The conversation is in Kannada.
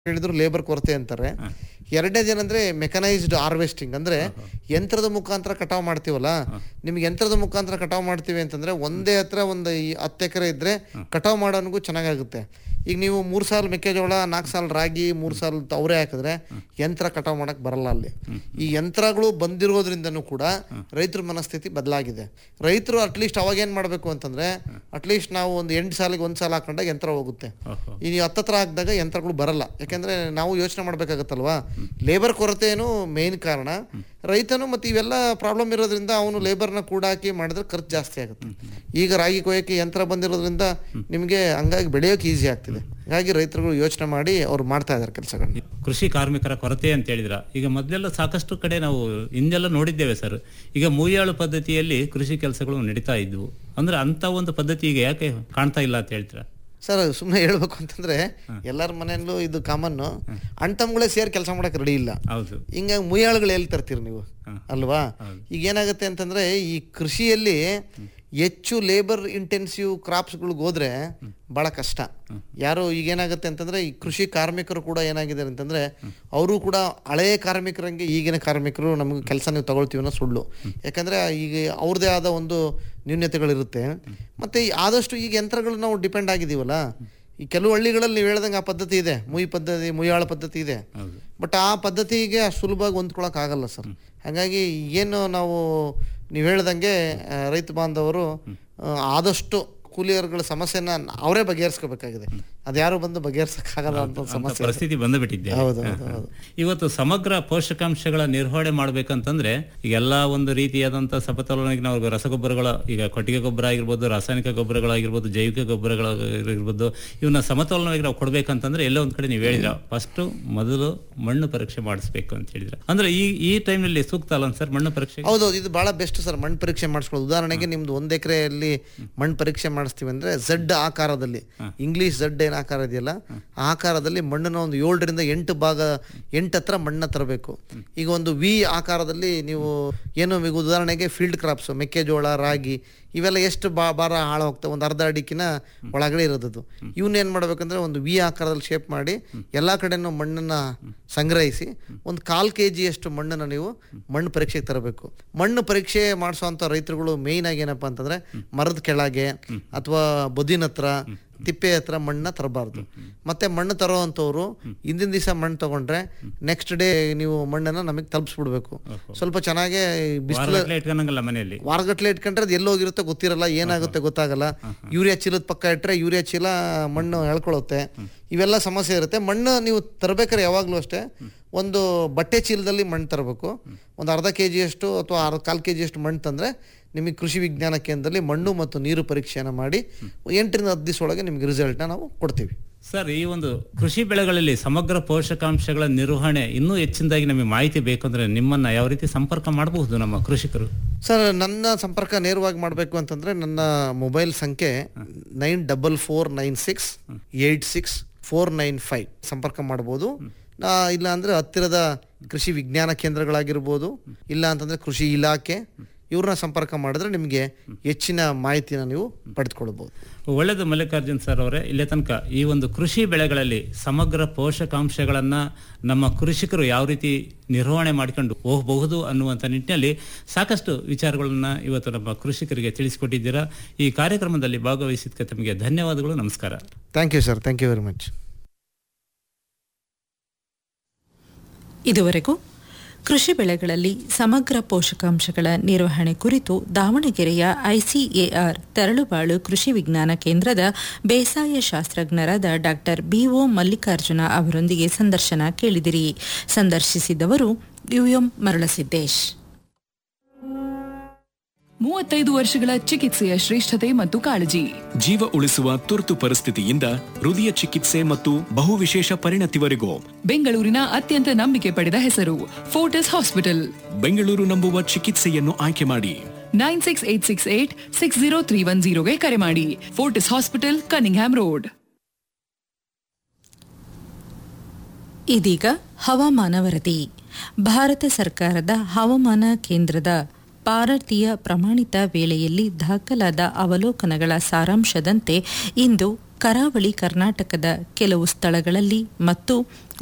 ಹೇಳಿದ್ರು ಲೇಬರ್ ಕೊರತೆ ಅಂತಾರೆ ಎರಡನೇದೇನಂದ್ರೆ ಮೆಕನೈಸ್ಡ್ ಹಾರ್ವೆಸ್ಟಿಂಗ್ ಅಂದ್ರೆ ಯಂತ್ರದ ಮುಖಾಂತರ ಕಟಾವ್ ಮಾಡ್ತೀವಲ್ಲ ನಿಮ್ಗೆ ಯಂತ್ರದ ಮುಖಾಂತರ ಕಟಾವ್ ಮಾಡ್ತೀವಿ ಅಂತಂದ್ರೆ ಒಂದೇ ಹತ್ರ ಒಂದು ಈ ಹತ್ತು ಎಕರೆ ಇದ್ರೆ ಕಟಾವ್ ಮಾಡೋನಿಗೂ ಚೆನ್ನಾಗಾಗುತ್ತೆ ಈಗ ನೀವು ಮೂರ್ ಸಾಲ ಮೆಕ್ಕೆಜೋಳ ನಾಲ್ಕು ಸಾಲ ರಾಗಿ ಮೂರ್ ಸಾಲ ಅವರೇ ಹಾಕಿದ್ರೆ ಯಂತ್ರ ಕಟಾವ್ ಮಾಡಕ್ ಬರಲ್ಲ ಅಲ್ಲಿ ಈ ಯಂತ್ರಗಳು ಬಂದಿರೋದ್ರಿಂದನೂ ಕೂಡ ರೈತರ ಮನಸ್ಥಿತಿ ಬದಲಾಗಿದೆ ರೈತರು ಅಟ್ಲೀಸ್ಟ್ ಅವಾಗ ಏನ್ ಮಾಡ್ಬೇಕು ಅಂತಂದ್ರೆ ಅಟ್ಲೀಸ್ಟ್ ನಾವು ಒಂದು ಎಂಟು ಸಾಲಿಗೆ ಒಂದ್ ಸಾಲ ಹಾಕೊಂಡಾಗ ಯಂತ್ರ ಹೋಗುತ್ತೆ ಓಹೋ. ಈ ಹತ್ತತ್ರ ಹಾಕಿದಾಗ ಯಂತ್ರಗಳು ಬರಲ್ಲ ಯಾಕೆಂದ್ರೆ ನಾವು ಯೋಚನೆ ಮಾಡ್ಬೇಕಾಗತ್ತಲ್ವಾ ಲೇಬರ್ ಕೊರತೆನೂ ಮೇನ್ ಕಾರಣ ರೈತನು ಮತ್ತೆ ಇವೆಲ್ಲ ಪ್ರಾಬ್ಲಮ್ ಇರೋದ್ರಿಂದ ಅವನು ಲೇಬರ್ನ ಕೂಡ ಹಾಕಿ ಮಾಡಿದ್ರೆ ಖರ್ಚು ಜಾಸ್ತಿ ಆಗುತ್ತೆ ಈಗ ರಾಗಿ ಕೊಯ್ಯಕ್ಕೆ ಯಂತ್ರ ಬಂದಿರೋದ್ರಿಂದ ನಿಮಗೆ ಹಂಗಾಗಿ ಬೆಳೆಯೋಕೆ ಈಸಿ ಆಗ್ತಿದೆ ಹಾಗಾಗಿ ರೈತರುಗಳು ಯೋಚನೆ ಮಾಡಿ ಅವ್ರು ಮಾಡ್ತಾ ಇದ್ದಾರೆ ಕೆಲಸಗಳನ್ನ ಕೃಷಿ ಕಾರ್ಮಿಕರ ಕೊರತೆ ಅಂತ ಹೇಳಿದ್ರ ಈಗ ಮೊದಲೆಲ್ಲ ಸಾಕಷ್ಟು ಕಡೆ ನಾವು ಹಿಂದೆಲ್ಲ ನೋಡಿದ್ದೇವೆ ಸರ್ ಈಗ ಮೂಯಾಳು ಪದ್ಧತಿಯಲ್ಲಿ ಕೃಷಿ ಕೆಲಸಗಳು ನಡೀತಾ ಇದ್ವು ಅಂದ್ರೆ ಅಂತ ಒಂದು ಪದ್ಧತಿ ಈಗ ಯಾಕೆ ಕಾಣ್ತಾ ಇಲ್ಲ ಅಂತ ಹೇಳ್ತೀರಾ ಸರ್ ಸುಮ್ಮನೆ ಹೇಳ್ಬೇಕು ಅಂತಂದ್ರೆ ಎಲ್ಲರ ಮನೆಯಲ್ಲೂ ಇದು ಕಾಮನ್ನು ಅಣ್ತಮ್ಗಳೇ ಸೇರಿ ಕೆಲಸ ಮಾಡಕ್ ರೆಡಿ ಇಲ್ಲ ಹೌದು ಹಿಂಗಾಗಿ ಮುಯ್ಯಾಳುಗಳು ಎಲ್ಲಿ ತರ್ತೀರಿ ನೀವು ಅಲ್ವಾ ಈಗ ಏನಾಗುತ್ತೆ ಅಂತಂದ್ರೆ ಈ ಕೃಷಿಯಲ್ಲಿ ಹೆಚ್ಚು ಲೇಬರ್ ಇಂಟೆನ್ಸಿವ್ ಕ್ರಾಪ್ಸ್ಗಳಿಗೆ ಹೋದ್ರೆ ಬಹಳ ಕಷ್ಟ ಯಾರು ಈಗ ಏನಾಗುತ್ತೆ ಅಂತಂದ್ರೆ ಈ ಕೃಷಿ ಕಾರ್ಮಿಕರು ಕೂಡ ಏನಾಗಿದೆ ಅಂತಂದ್ರೆ ಅವರು ಕೂಡ ಹಳೆಯ ಕಾರ್ಮಿಕರಂಗೆ ಈಗಿನ ಕಾರ್ಮಿಕರು ನಮಗೆ ಕೆಲಸ ನೀವು ತಗೊಳ್ತೀವಿ ಅನ್ನೋ ಸುಳ್ಳು ಯಾಕಂದ್ರೆ ಈಗ ಅವ್ರದೇ ಆದ ಒಂದು ನ್ಯೂನ್ಯತೆಗಳಿರುತ್ತೆ ಮತ್ತೆ ಈ ಆದಷ್ಟು ಈಗ ಯಂತ್ರಗಳು ನಾವು ಡಿಪೆಂಡ್ ಆಗಿದೀವಲ್ಲ ಈ ಕೆಲವು ಹಳ್ಳಿಗಳಲ್ಲಿ ನೀವು ಹೇಳ್ದಂಗೆ ಆ ಪದ್ಧತಿ ಇದೆ ಮುಯಿ ಪದ್ಧತಿ ಮುಯ್ಯಾಳ ಪದ್ಧತಿ ಇದೆ ಹೌದು ಬಟ್ ಆ ಪದ್ಧತಿಗೆ ಅಷ್ಟು ಸುಲಭವಾಗಿ ಹೊಂದ್ಕೊಳಕ್ ಆಗಲ್ಲ ಸರ್ ಹಾಗಾಗಿ ಏನು ನಾವು ನೀವು ಹೇಳ್ದಂಗೆ ಆ, ರೈತ ಬಾಂಧವರು ಆ, ಆದಷ್ಟು ಕೂಲಿಯರ್ಗಳ ಸಮಸ್ಯೆನ ಅವರೇ ಬಗೆಹರಿಸ್ಕೋಬೇಕಾಗಿದೆ ಅದ್ಯಾರು ಬಂದು ಬಗೆಹರಿಸಕ್ಕಾಗಲ್ಲ ಅಂತ ಒಂದು ಅಂತ ಸಮಸ್ಯೆ ಪರಿಸ್ಥಿತಿ ಬಂದು ಬಿಟ್ಟಿದೆ ಹೌದು ಹೌದು ಹೌದು ಇವತ್ತು ಸಮಗ್ರ ಪೋಷಕಾಂಶಗಳ ನಿರ್ವಹಣೆ ಮಾಡ್ಬೇಕಂತಂದ್ರೆ ಈಗ ಎಲ್ಲಾ ಒಂದು ರೀತಿಯಾದಂತಹ ಸಮತೋಲನಕ್ಕೆ ನಾವು ರಸಗೊಬ್ಬರಗಳ ಈಗ ಕೊಟ್ಟಿಗೆ ಗೊಬ್ಬರ ಆಗಿರ್ಬೋದು ರಾಸಾಯನಿಕ ಗೊಬ್ಬರಗಳಾಗಿರ್ಬೋದು ಜೈವಿಕ ಗೊಬ್ಬರಗಳಾಗಿರ್ಬೋದು ಇವನ್ನ ಸಮತೋಲನವಾಗಿ ನಾವು ಕೊಡ್ಬೇಕಂತಂದ್ರೆ ಎಲ್ಲೋ ಒಂದ್ ಕಡೆ ನೀವು ಹೇಳಿದ್ರ ಫಸ್ಟ್ ಮೊದಲು ಮಣ್ಣು ಪರೀಕ್ಷೆ ಮಾಡಿಸ್ಬೇಕು ಅಂತ ಹೇಳಿದ್ರ ಅಂದ್ರೆ ಈ ಈ ಟೈಮ್ನಲ್ಲಿ ಸೂಕ್ತ ಅಲ್ಲ ಸರ್ ಮಣ್ಣು ಪರೀಕ್ಷೆ ಹೌದು ಇದು ಬಹಳ ಬೆಸ್ಟ್ ಸರ್ ಮಣ್ಣು ಪರೀಕ್ಷೆ ಮಾಡಿಸ್ಕೊಳ್ಳೋದು ಉದಾಹರಣೆಗೆ ನಿಮ್ದು ಒಂದ್ ಎಕರೆಯಲ್ಲಿ ಮಣ್ಣು ಪರೀಕ್ಷೆ ಮಾಡಿಸ್ತೀವಿ ಅಂದ್ರೆ ಝಡ್ ಆಕಾರದಲ್ಲಿ ಇಂಗ್ಲಿಷ್ ಝಡ್ ಏನ್ ಆಕಾರ ಇದೆಯಲ್ಲ ಆ ಆಕಾರದಲ್ಲಿ ಮಣ್ಣನ್ನ ಒಂದು ಏಳರಿಂದ ಎಂಟು ಭಾಗ ಎಂಟು ಹತ್ರ ಮಣ್ಣ ತರಬೇಕು ಈಗ ಒಂದು ವಿ ಆಕಾರದಲ್ಲಿ ನೀವು ಏನು ಈಗ ಉದಾಹರಣೆಗೆ ಫೀಲ್ಡ್ ಕ್ರಾಪ್ಸ್ ಮೆಕ್ಕೆಜೋಳ ರಾಗಿ ಇವೆಲ್ಲ ಎಷ್ಟು ಬಾ ಭಾರ ಹಾಳ ಹೋಗ್ತವೆ ಒಂದು ಅರ್ಧ ಅಡಿಕಿನ ಒಳಗಡೆ ಇರೋದದು ಇವನ್ನ ಏನು ಮಾಡ್ಬೇಕಂದ್ರೆ ಒಂದು ವಿ ಆಕಾರದಲ್ಲಿ ಶೇಪ್ ಮಾಡಿ ಎಲ್ಲ ಕಡೆನೂ ಮಣ್ಣನ್ನ ಸಂಗ್ರಹಿಸಿ ಒಂದು ಕಾಲ್ ಕೆ ಜಿಯಷ್ಟು ಮಣ್ಣನ್ನು ನೀವು ಮಣ್ಣು ಪರೀಕ್ಷೆಗೆ ತರಬೇಕು ಮಣ್ಣು ಪರೀಕ್ಷೆ ಮಾಡಿಸುವಂಥ ರೈತರುಗಳು ಮೇಯ್ನ್ ಆಗಿ ಏನಪ್ಪ ಅಂತಂದ್ರೆ ಮರದ ಕೆಳಗೆ ಅಥವಾ ಬದಿನ ಹತ್ರ ತಿಪ್ಪೆ ಹತ್ರ ಮಣ್ಣನ್ನ ತರಬಾರ್ದು ಮತ್ತೆ ಮಣ್ಣು ತರೋವಂಥವ್ರು ಹಿಂದಿನ ದಿವಸ ಮಣ್ಣು ತಗೊಂಡ್ರೆ ನೆಕ್ಸ್ಟ್ ಡೇ ನೀವು ಮಣ್ಣನ್ನ ನಮಗೆ ತಲುಪಿಸ್ಬಿಡ್ಬೇಕು ಸ್ವಲ್ಪ ಚೆನ್ನಾಗಿ ಬಿಸಿಲು ವಾರಗಟ್ಲೆ ಇಟ್ಕೊಳಂಗಲ್ಲ ಮನೆಯಲ್ಲಿ ವಾರಗಟ್ಲೆ ಇಟ್ಕೊಂಡ್ರೆ ಅದು ಎಲ್ಲೋಗಿರುತ್ತೋ ಗೊತ್ತಿರಲ್ಲ ಏನಾಗುತ್ತೆ ಗೊತ್ತಾಗಲ್ಲ ಯೂರಿಯಾ ಚೀಲದ ಪಕ್ಕ ಇಟ್ಟರೆ ಯೂರಿಯಾ ಚೀಲ ಮಣ್ಣು ಎಳ್ಕೊಳ್ಳುತ್ತೆ ಇವೆಲ್ಲ ಸಮಸ್ಯೆ ಇರುತ್ತೆ ಮಣ್ಣು ನೀವು ತರಬೇಕಾದ್ರೆ ಯಾವಾಗಲೂ ಅಷ್ಟೇ ಒಂದು ಬಟ್ಟೆ ಚೀಲದಲ್ಲಿ ಮಣ್ಣು ತರಬೇಕು ಒಂದು ಅರ್ಧ ಕೆ ಜಿಯಷ್ಟು ಅಥವಾ ಅರ್ಧ ಕಾಲು ಕೆ ಜಿಯಷ್ಟು ಮಣ್ಣು ತಂದರೆ ನಿಮಗೆ ಕೃಷಿ ವಿಜ್ಞಾನ ಕೇಂದ್ರದಲ್ಲಿ ಮಣ್ಣು ಮತ್ತು ನೀರು ಪರೀಕ್ಷೆಯನ್ನು ಮಾಡಿ ಎಂಟರಿಂದ ಹತ್ತು ದಿವಸ ಒಳಗೆ ನಿಮಗೆ ರಿಸಲ್ಟ್ನ ನಾವು ಕೊಡ್ತೀವಿ ಸರ್ ಈ ಒಂದು ಕೃಷಿ ಬೆಳೆಗಳಲ್ಲಿ ಸಮಗ್ರ ಪೋಷಕಾಂಶಗಳ ನಿರ್ವಹಣೆ ಇನ್ನೂ ಹೆಚ್ಚಿನದಾಗಿ ನಮಗೆ ಮಾಹಿತಿ ಬೇಕಂದ್ರೆ ನಿಮ್ಮನ್ನ ಯಾವ ರೀತಿ ಸಂಪರ್ಕ ಮಾಡಬಹುದು ನಮ್ಮ ಕೃಷಿಕರು ಸರ್ ನನ್ನ ಸಂಪರ್ಕ ನೇರವಾಗಿ ಮಾಡಬೇಕು ಅಂತಂದ್ರೆ ನನ್ನ ಮೊಬೈಲ್ ಸಂಖ್ಯೆ nine double four nine six eight six four nine five ಸಂಪರ್ಕ ಮಾಡ್ಬೋದು ನಾ ಇಲ್ಲ ಅಂದ್ರೆ ಹತ್ತಿರದ ಕೃಷಿ ವಿಜ್ಞಾನ ಕೇಂದ್ರಗಳಾಗಿರ್ಬೋದು ಇಲ್ಲ ಅಂತಂದ್ರೆ ಕೃಷಿ ಇಲಾಖೆ ಇವ್ರನ್ನ ಸಂಪರ್ಕ ಮಾಡಿದ್ರೆ ನಿಮಗೆ ಹೆಚ್ಚಿನ ಮಾಹಿತಿನ ನೀವು ಪಡೆದುಕೊಳ್ಬೋದು ಒಳ್ಳೆಯದು ಮಲ್ಲಿಕಾರ್ಜುನ್ ಸರ್ ಅವರೇ ಇಲ್ಲೇ ತನಕ ಈ ಒಂದು ಕೃಷಿ ಬೆಳೆಗಳಲ್ಲಿ ಸಮಗ್ರ ಪೋಷಕಾಂಶಗಳನ್ನ ನಮ್ಮ ಕೃಷಿಕರು ಯಾವ ರೀತಿ ನಿರ್ವಹಣೆ ಮಾಡಿಕೊಂಡು ಹೋಗಬಹುದು ಅನ್ನುವಂಥ ನಿಟ್ಟಿನಲ್ಲಿ ಸಾಕಷ್ಟು ವಿಚಾರಗಳನ್ನ ಇವತ್ತು ನಮ್ಮ ಕೃಷಿಕರಿಗೆ ತಿಳಿಸಿಕೊಟ್ಟಿದ್ದೀರಾ ಈ ಕಾರ್ಯಕ್ರಮದಲ್ಲಿ ಭಾಗವಹಿಸಿದ್ದಕ್ಕೆ ತಮಗೆ ಧನ್ಯವಾದಗಳು ನಮಸ್ಕಾರ thank you sir thank you very much ಇದುವರೆಗೂ ಕೃಷಿ ಬೆಳೆಗಳಲ್ಲಿ ಸಮಗ್ರ ಪೋಷಕಾಂಶಗಳ ನಿರ್ವಹಣೆ ಕುರಿತು ದಾವಣಗೆರೆಯ ಐಸಿಎಆರ್ ತೆರಳುಬಾಳು ಕೃಷಿ ವಿಜ್ಞಾನ ಕೇಂದ್ರದ ಬೇಸಾಯ ಶಾಸ್ತ್ರಜ್ಞರಾದ ಡಾಕ್ಟರ್ ಬಿಒ ಮಲ್ಲಿಕಾರ್ಜುನ ಅವರೊಂದಿಗೆ ಸಂದರ್ಶನ ಕೇಳಿದಿರಿ ಸಂದರ್ಶಿಸಿದವರು ಯುಎಂ ಮರಳಸಿದ್ದೇಶ್ ಮೂವತ್ತೈದು ವರ್ಷಗಳ ಚಿಕಿತ್ಸೆಯ ಶ್ರೇಷ್ಠತೆ ಮತ್ತು ಕಾಳಜಿ ಜೀವ ಉಳಿಸುವ ತುರ್ತು ಪರಿಸ್ಥಿತಿಯಿಂದ ಹೃದಯ ಚಿಕಿತ್ಸೆ ಮತ್ತು ಬಹುವಿಶೇಷ ಪರಿಣತಿವರೆಗೂ ಬೆಂಗಳೂರಿನ ಅತ್ಯಂತ ನಂಬಿಕೆ ಪಡೆದ ಹೆಸರು ಫೋರ್ಟಿಸ್ ಹಾಸ್ಪಿಟಲ್ ಬೆಂಗಳೂರು ನಂಬುವ ಚಿಕಿತ್ಸೆಯನ್ನು ಆಯ್ಕೆ ಮಾಡಿ nine six eight six eight six zero three one ಜೀರೋಗೆ ಕರೆ ಮಾಡಿ ಫೋರ್ಟಿಸ್ ಹಾಸ್ಪಿಟಲ್ ಕನಿಂಗ್ಹ್ಯಾಮ್ ರೋಡ್ ಇದೀಗ ಹವಾಮಾನ ವರದಿ ಭಾರತ ಸರ್ಕಾರದ ಹವಾಮಾನ ಕೇಂದ್ರದ ಭಾರತೀಯ ಪ್ರಮಾಣಿತ ವೇಳೆಯಲ್ಲಿ ದಾಖಲಾದ ಅವಲೋಕನಗಳ ಸಾರಾಂಶದಂತೆ ಇಂದು ಕರಾವಳಿ ಕರ್ನಾಟಕದ ಕೆಲವು ಸ್ಥಳಗಳಲ್ಲಿ ಮತ್ತು